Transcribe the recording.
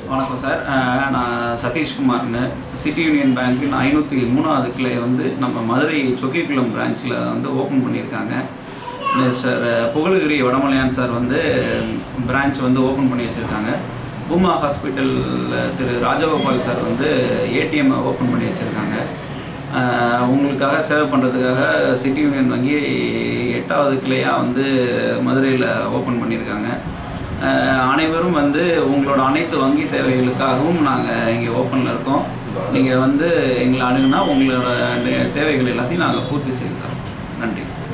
வணக்கம் சார் அஹ் நான் சதீஷ்குமார்னு city union பேங்க்கின் ஐநூற்றி மூணாவது கிளை வந்து நம்ம மதுரை சொக்கிக்குளம் பிரான்ச்சில் வந்து ஓப்பன் பண்ணியிருக்காங்க மிஸ்டர் புகழகிரி வடமலையான் சார் வந்து பிரான்ச் வந்து ஓப்பன் பண்ணி வச்சுருக்காங்க பூமா ஹாஸ்பிட்டல் திரு ராஜகோபால் சார் வந்து ஏடிஎம் ஓப்பன் பண்ணி வச்சுருக்காங்க ஆஹ் உங்களுக்காக சேவை பண்ணுறதுக்காக சிட்டி யூனியன் வங்கி எட்டாவது கிளையாக வந்து மதுரையில் ஓப்பன் பண்ணியிருக்காங்க ஆஹ் அனைவரும் வந்து உங்களோட அனைத்து வங்கி தேவைகளுக்காகவும் நாங்கள் இங்கே ஓப்பனில் இருக்கோம் நீங்கள் வந்து எங்களை அணுகுனா உங்களோட தேவைகள் எல்லாத்தையும் நாங்கள் பூர்த்தி செய்து தரோம் நன்றி